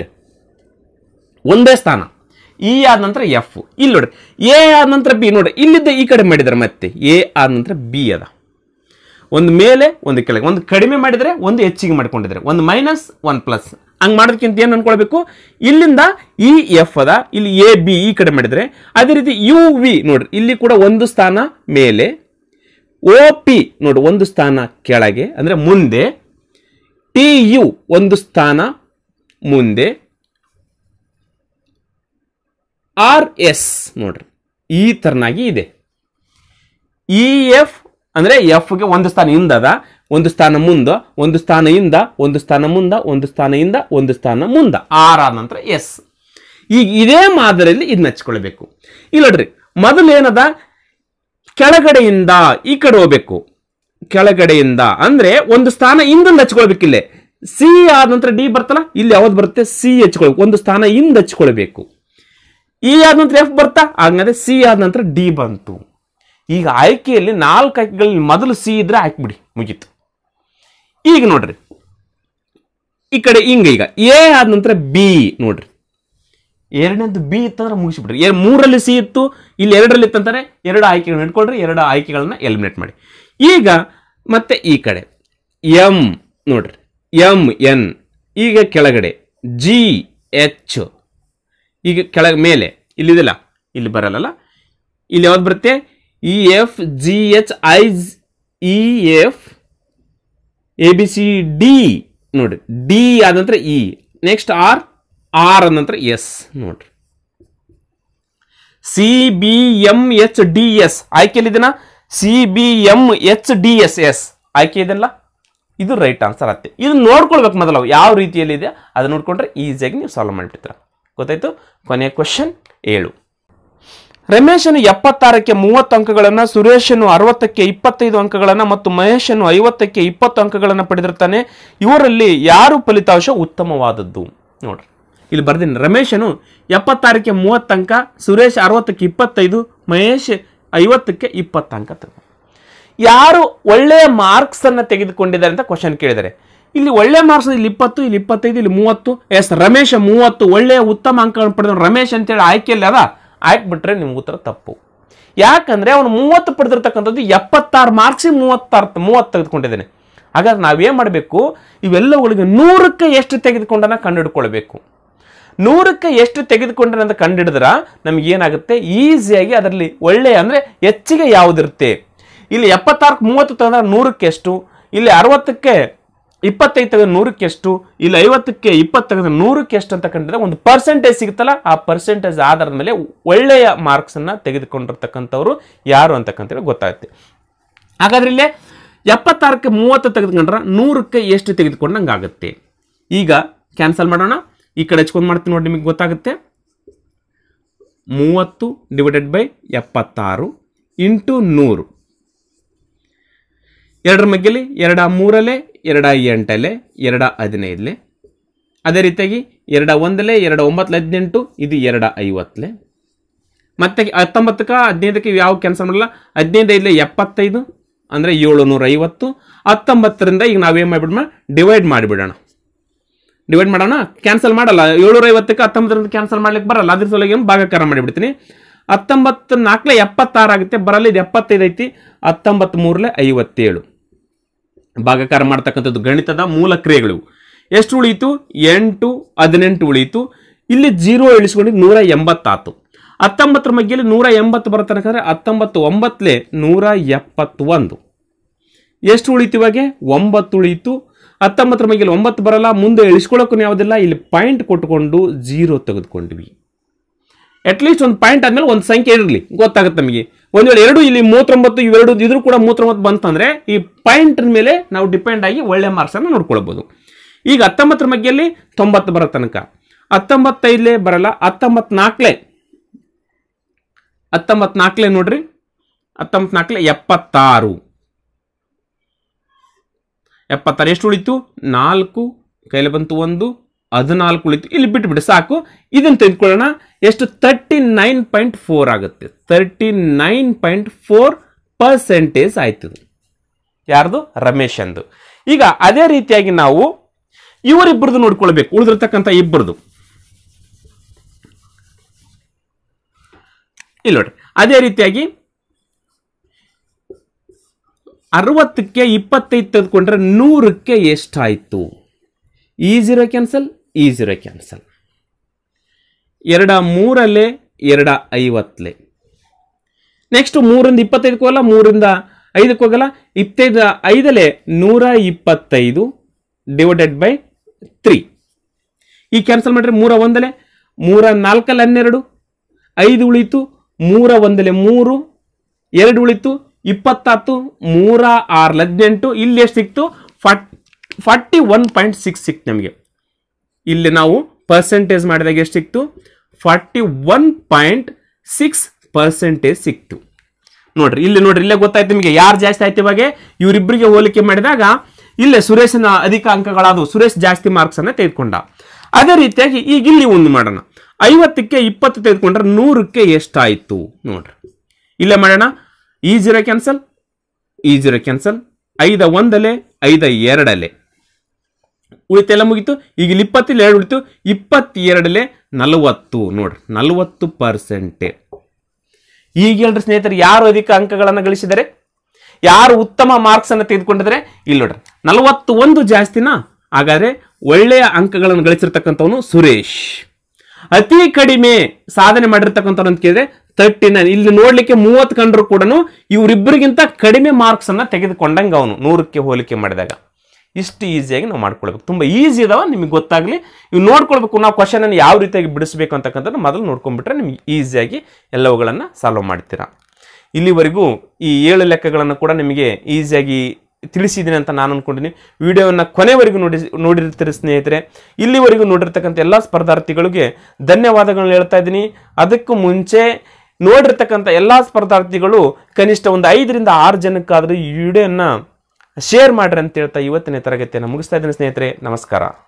ಒಂದೇ ಸ್ಥಾನ ಇ ಆದ ನಂತರ ಎಫ್ ಇಲ್ಲಿ ನೋಡ್ರಿ ಎ ಆದ ನಂತರ ಬಿ ನೋಡ್ರಿ ಇಲ್ಲಿದ್ದ ಈ ಕಡೆ ಮಾಡಿದ್ದಾರೆ ಮತ್ತೆ ಎ ಆದ ನಂತರ ಬಿ ಅದ ಒಂದು ಮೇಲೆ ಒಂದು ಕೆಳಗೆ ಒಂದು ಕಡಿಮೆ ಮಾಡಿದರೆ ಒಂದು ಹೆಚ್ಚಿಗೆ ಮಾಡ್ಕೊಂಡಿದ್ದಾರೆ ಒಂದು ಮೈನಸ್ ಒನ್ ಪ್ಲಸ್ ಹಂಗೆ ಮಾಡೋದಕ್ಕಿಂತ ಏನು ಅನ್ಕೊಳ್ಬೇಕು ಇಲ್ಲಿಂದ ಇ ಎಫ್ ಅದ ಇಲ್ಲಿ ಎ ಬಿ ಈ ಕಡೆ ಮಾಡಿದರೆ ಅದೇ ರೀತಿ ಯು ವಿ ನೋಡ್ರಿ ಇಲ್ಲಿ ಕೂಡ ಒಂದು ಸ್ಥಾನ ಮೇಲೆ ಓ ಪಿ ನೋಡಿ ಒಂದು ಸ್ಥಾನ ಕೆಳಗೆ ಅಂದರೆ ಮುಂದೆ ಟಿ ಯು ಒಂದು ಸ್ಥಾನ ಮುಂದೆ ಆರ್ ಎಸ್ ನೋಡ್ರಿ ಈ ಥರನಾಗಿ ಇದೆ ಇ ಎಫ್ ಅಂದ್ರೆ ಎಫ್ಗೆ ಒಂದು ಸ್ಥಾನ ಹಿಂದದ ಒಂದು ಸ್ಥಾನ ಮುಂದ ಒಂದು ಸ್ಥಾನ ಇಂದ ಒಂದು ಸ್ಥಾನ ಮುಂದ ಒಂದು ಸ್ಥಾನ ಇಂದ ಒಂದು ಸ್ಥಾನ ಮುಂದ ಆರ್ ಆದ ನಂತರ ಎಸ್ ಈಗ ಇದೇ ಮಾದರಿಯಲ್ಲಿ ಇದನ್ನ ಹಚ್ಕೊಳ್ಬೇಕು ಇಲ್ಲಿ ನೋಡ್ರಿ ಮೊದಲು ಏನದ ಕೆಳಗಡೆಯಿಂದ ಈ ಕಡೆ ಹೋಗ್ಬೇಕು ಕೆಳಗಡೆಯಿಂದ ಅಂದ್ರೆ ಒಂದು ಸ್ಥಾನ ಇಂದಿಂದ ಹಚ್ಕೊಳ್ಬೇಕಿಲ್ಲೇ ಸಿ ಆದ ನಂತರ ಡಿ ಬರ್ತಲ್ಲ ಇಲ್ಲಿ ಯಾವ್ದು ಬರುತ್ತೆ ಸಿ ಹಚ್ಕೊಳ್ಬೇಕು ಒಂದು ಸ್ಥಾನ ಇಂದ ಹಚ್ಕೊಳ್ಬೇಕು ಇ ಆದ ನಂತರ ಎಫ್ ಬರ್ತಾ ಹಂಗಂದ್ರೆ ಸಿ ಆದ ನಂತರ ಡಿ ಬಂತು ಈಗ ಆಯ್ಕೆಯಲ್ಲಿ ನಾಲ್ಕು ಆಯ್ಕೆಗಳಲ್ಲಿ ಮೊದಲು ಸಿ ಇದ್ರೆ ಹಾಕ್ಬಿಡಿ ಮುಗೀತು ಈಗ ನೋಡ್ರಿ ಈ ಕಡೆ ಹಿಂಗ ಈಗ ಎ ಆದ ನಂತರ ಬಿ ನೋಡ್ರಿ ಎರಡನೇದು ಬಿ ಇತ್ತಂದ್ರೆ ಮುಗಿಸ್ಬಿಡ್ರಿ ಎ ಮೂರಲ್ಲಿ ಸಿ ಇತ್ತು ಇಲ್ಲಿ ಎರಡರಲ್ಲಿ ಇತ್ತಂತಾರೆ ಎರಡು ಆಯ್ಕೆಗಳನ್ನ ಇಟ್ಕೊಳ್ರಿ ಎರಡು ಆಯ್ಕೆಗಳನ್ನ ಎಲಿಮಿನೇಟ್ ಮಾಡಿ ಈಗ ಮತ್ತೆ ಈ ಕಡೆ ಎಂ ನೋಡ್ರಿ ಎಂ ಎನ್ ಈಗ ಕೆಳಗಡೆ ಜಿ ಎಚ್ ಈಗ ಕೆಳಗೆ ಮೇಲೆ ಇಲ್ಲಿದಿಲ್ಲ ಇಲ್ಲಿ ಬರಲ್ಲ ಇಲ್ಲಿ ಯಾವ್ದು ಬರುತ್ತೆ E F G H I E F A B C D ನೋಡ್ರಿ ಡಿ ಆದ ನಂತರ ಇ ನೆಕ್ಸ್ಟ್ ಆರ್ ಆರ್ ಆದ ನಂತರ ಎಸ್ ನೋಡ್ರಿ C B M H D S ಆಯ್ಕೆಯಲ್ಲಿದೆನಾ C B M H D S S ಆಯ್ಕೆ ಇದೆಲ್ಲ ಇದು ರೈಟ್ ಆನ್ಸರ್ ಆಗುತ್ತೆ ಇದು ನೋಡ್ಕೊಳ್ಬೇಕು ಮೊದಲು ಯಾವ ರೀತಿಯಲ್ಲಿ ಇದೆ ಅದು ನೋಡ್ಕೊಂಡ್ರೆ ಈಸಿಯಾಗಿ ನೀವು ಸಾಲ್ವ್ ಮಾಡಿಬಿಡ್ತೀರ ಗೊತ್ತಾಯ್ತು ಕೊನೆಯ ಕ್ವಶನ್ ಏಳು ರಮೇಶನು ಎಪ್ಪತ್ತಾರಕ್ಕೆ ಮೂವತ್ತು ಅಂಕಗಳನ್ನು ಸುರೇಶನು ಅರವತ್ತಕ್ಕೆ ಇಪ್ಪತ್ತೈದು ಅಂಕಗಳನ್ನು ಮತ್ತು ಮಹೇಶನು ಐವತ್ತಕ್ಕೆ ಇಪ್ಪತ್ತು ಅಂಕಗಳನ್ನು ಪಡೆದಿರ್ತಾನೆ ಇವರಲ್ಲಿ ಯಾರು ಫಲಿತಾಂಶ ಉತ್ತಮವಾದದ್ದು ನೋಡ್ರಿ ಇಲ್ಲಿ ಬರ್ದೀನಿ ರಮೇಶನು ಎಪ್ಪತ್ತಾರಕ್ಕೆ ಮೂವತ್ತು ಅಂಕ ಸುರೇಶ್ ಅರವತ್ತಕ್ಕೆ ಇಪ್ಪತ್ತೈದು ಮಹೇಶ್ ಐವತ್ತಕ್ಕೆ ಇಪ್ಪತ್ತು ಅಂಕ ತಗೋ ಯಾರು ಒಳ್ಳೆಯ ಮಾರ್ಕ್ಸ್ ಅನ್ನ ತೆಗೆದುಕೊಂಡಿದ್ದಾರೆ ಅಂತ ಕ್ವಶನ್ ಕೇಳಿದ್ದಾರೆ ಇಲ್ಲಿ ಒಳ್ಳೆ ಮಾರ್ಕ್ಸ್ ಇಲ್ಲಿ ಇಪ್ಪತ್ತು ಇಲ್ಲಿ ಇಪ್ಪತ್ತೈದು ಇಲ್ಲಿ ಮೂವತ್ತು ಎಸ್ ರಮೇಶ ಮೂವತ್ತು ಒಳ್ಳೆಯ ಉತ್ತಮ ಅಂಕಗಳನ್ನು ಪಡೆದ ರಮೇಶ್ ಅಂತೇಳಿ ಆಯ್ಕೆಯಲ್ಲಿ ಅದ ಆಯ್ಕ್ಬಿಟ್ರೆ ನಿಮ್ಗೆ ಉತ್ತರ ತಪ್ಪು ಯಾಕಂದ್ರೆ ಅವನು ಮೂವತ್ತು ಪಡೆದಿರ್ತಕ್ಕಂಥದ್ದು ಎಪ್ಪತ್ತಾರು ಮಾರ್ಕ್ಸಿಗೆ ಮೂವತ್ತಾರು ಮೂವತ್ತು ತೆಗೆದುಕೊಂಡಿದ್ದಾನೆ ಹಾಗಾದ್ರೆ ನಾವೇನ್ ಮಾಡಬೇಕು ಇವೆಲ್ಲವುಗಳಿಗೆ ನೂರಕ್ಕೆ ಎಷ್ಟು ತೆಗೆದುಕೊಂಡನ ಕಂಡುಹಿಡ್ಕೊಳ್ಬೇಕು ನೂರಕ್ಕೆ ಎಷ್ಟು ತೆಗೆದುಕೊಂಡ್ರೆ ಅಂತ ಕಂಡಿಡಿದ್ರ ನಮ್ಗೆ ಏನಾಗುತ್ತೆ ಈಸಿಯಾಗಿ ಅದರಲ್ಲಿ ಒಳ್ಳೆಯ ಅಂದ್ರೆ ಹೆಚ್ಚಿಗೆ ಯಾವುದಿರುತ್ತೆ ಇಲ್ಲಿ ಎಪ್ಪತ್ತಾರಕ್ಕೆ ಮೂವತ್ತು ತೆಗೆದ್ರೆ ನೂರಕ್ಕೆ ಎಷ್ಟು ಇಲ್ಲಿ ಅರವತ್ತಕ್ಕೆ ಇಪ್ಪತ್ತೈದು ತೆಗೆದ್ರೆ ನೂರಕ್ಕೆ ಎಷ್ಟು ಇಲ್ಲಿ ಐವತ್ತಕ್ಕೆ ಇಪ್ಪತ್ತು ತೆಗೆದ್ರೆ ನೂರಕ್ಕೆ ಎಷ್ಟು ಅಂತ ಕಂಡಿದ್ರೆ ಒಂದು ಪರ್ಸೆಂಟೇಜ್ ಸಿಗುತ್ತಲ್ಲ ಆ ಪರ್ಸೆಂಟೇಜ್ ಆಧಾರದ ಮೇಲೆ ಒಳ್ಳೆಯ ಮಾರ್ಕ್ಸ್ ಅನ್ನ ತೆಗೆದುಕೊಂಡಿರ್ತಕ್ಕಂಥವ್ರು ಯಾರು ಅಂತಕ್ಕಂಥೇಳಿ ಗೊತ್ತಾಗುತ್ತೆ ಹಾಗಾದ್ರೆ ಇಲ್ಲೇ ಎಪ್ಪತ್ತಾರಕ್ಕೆ ಮೂವತ್ತು ತೆಗೆದುಕೊಂಡ್ರೆ ನೂರಕ್ಕೆ ಎಷ್ಟು ತೆಗೆದುಕೊಂಡಂಗೆ ಆಗುತ್ತೆ ಈಗ ಕ್ಯಾನ್ಸಲ್ ಮಾಡೋಣ ಈ ಕಡೆ ಹಚ್ಕೊಂಡು ಮಾಡ್ತೀನಿ ನೋಡಿ ನಿಮಗೆ ಗೊತ್ತಾಗುತ್ತೆ ಮೂವತ್ತು ಡಿವೈಡೆಡ್ ಬೈ ಎಪ್ಪತ್ತಾರು ಇಂಟು ನೂರು ಎರಡರ ಮಗ್ಗಲಿ ಎರಡ ಮೂರಲೆ ಎರಡ ಎಂಟಲೆ ಎರಡ ಹದಿನೈದಲೆ ಅದೇ ರೀತಿಯಾಗಿ ಎರಡ ಒಂದಲೆ ಎರಡ ಒಂಬತ್ತಲೆ ಹದಿನೆಂಟು ಇದು ಎರಡ ಐವತ್ತಲೆ ಮತ್ತೆ ಹತ್ತೊಂಬತ್ತಕ್ಕೆ ಹದಿನೈದಕ್ಕೆ ಯಾವ ಕ್ಯಾನ್ಸಲ್ ಮಾಡಲ್ಲ ಹದಿನೈದು ಐದಲೆ ಎಪ್ಪತ್ತೈದು ಅಂದರೆ ಏಳುನೂರ ಐವತ್ತು ಹತ್ತೊಂಬತ್ತರಿಂದ ಈಗ ನಾವೇನು ಮಾಡಿಬಿಡೋಣ ಡಿವೈಡ್ ಮಾಡಿಬಿಡೋಣ ಡಿವೈಡ್ ಮಾಡೋಣ ಕ್ಯಾನ್ಸಲ್ ಮಾಡಲ್ಲ ಏಳ್ನೂರ ಐವತ್ತಕ್ಕೆ ಹತ್ತೊಂಬತ್ತರಿಂದ ಕ್ಯಾನ್ಸಲ್ ಮಾಡ್ಲಿಕ್ಕೆ ಬರಲ್ಲ ಅದ್ರ ಸಲುವಾಗಿ ಏನು ಭಾಗಾಕಾರ ಮಾಡಿಬಿಡ್ತೀನಿ ಹತ್ತೊಂಬತ್ತು ನಾಲ್ಕಲೆ ಎಪ್ಪತ್ತಾರು ಆಗುತ್ತೆ ಬರಲ್ಲ ಇದು ಎಪ್ಪತ್ತೈದು ಐತಿ ಹತ್ತೊಂಬತ್ತು ಮೂರಲೆ ಐವತ್ತೇಳು ಭಾಗಾಕಾರ ಮಾಡ್ತಕ್ಕಂಥದ್ದು ಗಣಿತದ ಮೂಲ ಕ್ರಿಯೆಗಳು ಎಷ್ಟು ಉಳೀತು ಎಂಟು ಹದಿನೆಂಟು ಉಳೀತು ಇಲ್ಲಿ ಜೀರೋ ಇಳಿಸ್ಕೊಂಡಿದ್ದು ನೂರ ಎಂಬತ್ತಾತು ಹತ್ತೊಂಬತ್ತರ ಮಧ್ಯೆಯಲ್ಲಿ ನೂರ ಎಂಬತ್ತು ಬರತನಕಂದ್ರೆ ಹತ್ತೊಂಬತ್ತು ಒಂಬತ್ತಲೆ ನೂರ ಎಪ್ಪತ್ತೊಂದು ಎಷ್ಟು ಉಳಿತು ಇವಾಗೆ ಒಂಬತ್ತು ಉಳಿಯಿತು ಹತ್ತೊಂಬತ್ತರ ಮೈಗೆಲ್ಲಿ ಒಂಬತ್ತು ಬರಲ್ಲ ಮುಂದೆ ಇಳಿಸ್ಕೊಳ್ಳೋಕ್ಕೂ ಯಾವುದಿಲ್ಲ ಇಲ್ಲಿ ಪಾಯಿಂಟ್ ಕೊಟ್ಕೊಂಡು ಜೀರೋ ತೆಗೆದುಕೊಂಡ್ವಿ ಅಟ್ಲೀಸ್ಟ್ ಒಂದು ಪಾಯಿಂಟ್ ಆದ್ಮೇಲೆ ಒಂದು ಸಂಖ್ಯೆ ಇರಲಿ ಗೊತ್ತಾಗುತ್ತೆ ನಮಗೆ ಒಂದು ವೇಳೆ ಎರಡು ಇಲ್ಲಿ ಮೂವತ್ತೊಂಬತ್ತು ಇವೆರಡು ಇದ್ರೂ ಕೂಡ ಮೂವತ್ತೊಂಬತ್ತು ಬಂತಂದ್ರೆ ಈ ಪಾಯಿಂಟ್ ಮೇಲೆ ನಾವು ಡಿಪೆಂಡ್ ಆಗಿ ಒಳ್ಳೆ ಮಾರ್ಕ್ಸ್ ಅನ್ನು ನೋಡ್ಕೊಳ್ಬೋದು ಈಗ ಹತ್ತೊಂಬತ್ತರ ಮಧ್ಯೆಯಲ್ಲಿ ತೊಂಬತ್ತು ಬರೋ ತನಕ ಹತ್ತೊಂಬತ್ತೈದಲೇ ಬರಲ್ಲ ಹತ್ತೊಂಬತ್ತು ನಾಲ್ಕಲೇ ಹತ್ತೊಂಬತ್ತು ನಾಲ್ಕಲೇ ನೋಡ್ರಿ ಹತ್ತೊಂಬತ್ತು ನಾಲ್ಕಲೇ ಎಪ್ಪತ್ತಾರು ಎಪ್ಪತ್ತಾರು ಎಷ್ಟು ಉಳಿತು ನಾಲ್ಕು ಕೈಲಿ ಬಂತು ಒಂದು ಹದಿನಾಲ್ಕು ಉಳಿತು ಇಲ್ಲಿ ಬಿಟ್ಬಿಡಿ ಸಾಕು ಇದನ್ನು ತೆಗೆದುಕೊಳ್ಳೋಣ ಎಷ್ಟು ತರ್ಟಿ ನೈನ್ ಪಾಯಿಂಟ್ ಫೋರ್ ಆಗುತ್ತೆ thirty nine point four percentage ಆಯ್ತು ಯಾರ್ದು ರಮೇಶ್ ಅಂದು ಈಗ ಅದೇ ರೀತಿಯಾಗಿ ನಾವು ಇವರಿಬ್ಬರದು ನೋಡ್ಕೊಳ್ಬೇಕು ಉಳಿದಿರ್ತಕ್ಕಂಥ ಇಬ್ಬರದು ಇಲ್ಲಿ ನೋಡ್ರಿ ಅದೇ ರೀತಿಯಾಗಿ ಅರವತ್ತಕ್ಕೆ ಇಪ್ಪತ್ತೈದು ತೆಗೆದುಕೊಂಡ್ರೆ ನೂರಕ್ಕೆ ಎಷ್ಟಾಯಿತು ಈ ಜೀರೋ ಕ್ಯಾನ್ಸಲ್ ಈ ಜೀರೋ ಕ್ಯಾನ್ಸಲ್ ಎರಡ ಮೂರಲ್ಲೇ ಎರಡ ಐವತ್ತಲೆ ನೆಕ್ಸ್ಟ್ ಮೂರಿಂದ ಇಪ್ಪತ್ತೈದಕ್ಕೆ ಹೋಗಲ್ಲ ಮೂರಿಂದ ಐದಕ್ಕೆ ಹೋಗಲ್ಲ ಇಪ್ಪತ್ತೈದು ಐದಲೆ ನೂರ ಇಪ್ಪತ್ತೈದು ಡಿವೈಡೆಡ್ ಬೈ ತ್ರೀ ಈ ಕ್ಯಾನ್ಸಲ್ ಮಾಡಿದ್ರೆ ಮೂರ ಒಂದಲೆ ಮೂರ ನಾಲ್ಕಲ್ಲಿ ಹನ್ನೆರಡು ಐದು ಉಳಿತು ಮೂರ ಒಂದಲೆ ಮೂರು ಎರಡು ಉಳಿತು ಇಪ್ಪತ್ತಾತು ಮೂರ ಆರು ಹದಿನೆಂಟು ಇಲ್ಲಿ ಎಷ್ಟು ಸಿಕ್ತು ಫಾಟ್ ಫಾರ್ಟಿ ಒನ್ ಪಾಯಿಂಟ್ ಸಿಕ್ಸ್ ಸಿಕ್ತು ನಮಗೆ ಇಲ್ಲಿ ನಾವು ಪರ್ಸೆಂಟೇಜ್ ಮಾಡಿದಾಗ ಎಷ್ಟು ಸಿಕ್ತು forty one point six percentage ಸಿಕ್ತು ನೋಡ್ರಿ ಇಲ್ಲಿ ನೋಡ್ರಿ ಇಲ್ಲೇ ಗೊತ್ತಾಯ್ತು ನಿಮಗೆ ಯಾರು ಜಾಸ್ತಿ ಆಯ್ತು ಇವಾಗ ಇವರಿಬ್ಬರಿಗೆ ಹೋಲಿಕೆ ಮಾಡಿದಾಗ ಇಲ್ಲೇ ಸುರೇಶನ ಅಧಿಕ ಅಂಕಗಳಾದವು ಸುರೇಶ್ ಜಾಸ್ತಿ ಮಾರ್ಕ್ಸ್ ಅನ್ನ ತೆಗೆದುಕೊಂಡ ಅದೇ ರೀತಿಯಾಗಿ ಈಗ ಇಲ್ಲಿ ಒಂದು ಮಾಡೋಣ ಐವತ್ತಕ್ಕೆ ಇಪ್ಪತ್ತು ತೆಗೆದುಕೊಂಡ್ರೆ ನೂರಕ್ಕೆ ಎಷ್ಟಾಯಿತು ನೋಡ್ರಿ ಇಲ್ಲೇ ಮಾಡೋಣ ಈ ಜೀರೋ ಕ್ಯಾನ್ಸಲ್ ಈ ಜೀರೋ ಕ್ಯಾನ್ಸಲ್ ಐದ ಒಂದಲೆ ಐದ ಎರಡಲೆ ಉಳಿತೆಲ್ಲ ಮುಗೀತು ಈಗ ಇಲ್ಲಿ ಇಪ್ಪತ್ತಿಲ್ಲ ಎರಡು ಉಳಿತು ಇಪ್ಪತ್ತೆರಡಲೆ ನಲವತ್ತು ನೋಡ್ರಿ ನಲವತ್ತು ಪರ್ಸೆಂಟೇ ಈಗ ಹೇಳ್ರಿ ಸ್ನೇಹಿತರೆ ಯಾರು ಅಧಿಕ ಅಂಕಗಳನ್ನು ಗಳಿಸಿದರೆ ಯಾರು ಉತ್ತಮ ಮಾರ್ಕ್ಸ್ ಅನ್ನು ತೆಗೆದುಕೊಂಡಿದ್ದಾರೆ ಇಲ್ಲಿ ನೋಡ್ರಿ ನಲವತ್ತು ಒಂದು ಜಾಸ್ತಿನಾ ಹಾಗಾದ್ರೆ ಒಳ್ಳೆಯ ಅಂಕಗಳನ್ನು ಗಳಿಸಿರ್ತಕ್ಕಂಥವನು ಸುರೇಶ್ ಅತಿ ಕಡಿಮೆ ಸಾಧನೆ ಮಾಡಿರ್ತಕ್ಕಂಥವ್ರು ಅಂತ ಕೇಳಿದ್ರೆ ತರ್ಟಿ ನೈನ್ ಇಲ್ಲಿ ನೋಡ್ಲಿಕ್ಕೆ ಮೂವತ್ತು ಕಂಡ್ರು ಕೂಡ ಇವರಿಬ್ಬರಿಗಿಂತ ಕಡಿಮೆ ಮಾರ್ಕ್ಸ್ ಅನ್ನ ತೆಗೆದುಕೊಂಡಂಗೆ ಅವನು ನೂರಕ್ಕೆ ಹೋಲಿಕೆ ಮಾಡಿದಾಗ ಇಷ್ಟು ಈಸಿಯಾಗಿ ನಾವು ಮಾಡ್ಕೊಳ್ಬೇಕು ತುಂಬ ಈಸಿ ಇದಾವ ನಿಮಗೆ ಗೊತ್ತಾಗಲಿ ಇವು ನೋಡ್ಕೊಳ್ಬೇಕು ನಾವು ಕ್ವಶನ್ ಅನ್ನು ಯಾವ ರೀತಿಯಾಗಿ ಬಿಡಿಸ್ಬೇಕು ಅಂತಕ್ಕಂಥದ್ದು ಮೊದಲು ನೋಡ್ಕೊಂಡ್ಬಿಟ್ರೆ ನಿಮ್ಗೆ ಈಸಿಯಾಗಿ ಎಲ್ಲವುಗಳನ್ನು ಸಾಲ್ವ್ ಮಾಡ್ತೀರಾ ಇಲ್ಲಿವರೆಗೂ ಈ ಏಳು ಲೆಕ್ಕಗಳನ್ನು ಕೂಡ ನಿಮಗೆ ಈಸಿಯಾಗಿ ತಿಳಿಸಿದ್ದೀನಿ ಅಂತ ನಾನು ಅನ್ಕೊಂಡಿದ್ದೀನಿ ವಿಡಿಯೋವನ್ನು ಕೊನೆವರೆಗೂ ನೋಡಿ ನೋಡಿರ್ತೀರಿ ಸ್ನೇಹಿತರೆ ಇಲ್ಲಿವರೆಗೂ ನೋಡಿರ್ತಕ್ಕಂಥ ಎಲ್ಲ ಸ್ಪರ್ಧಾರ್ಥಿಗಳಿಗೆ ಧನ್ಯವಾದಗಳನ್ನ ಹೇಳ್ತಾ ಇದ್ದೀನಿ ಅದಕ್ಕೂ ಮುಂಚೆ ನೋಡಿರ್ತಕ್ಕಂಥ ಎಲ್ಲ ಸ್ಪರ್ಧಾರ್ಥಿಗಳು ಕನಿಷ್ಠ ಒಂದು ಐದರಿಂದ ಆರು ಜನಕ್ಕಾದರೂ ಈ ವಿಡಿಯೋನ ಶೇರ್ ಮಾಡ್ರಿ ಅಂತ ಹೇಳ್ತಾ ಇವತ್ತಿನ ತರಗತಿಯನ್ನು ಮುಗಿಸ್ತಾ ಇದ್ದೀನಿ ಸ್ನೇಹಿತರೆ ನಮಸ್ಕಾರ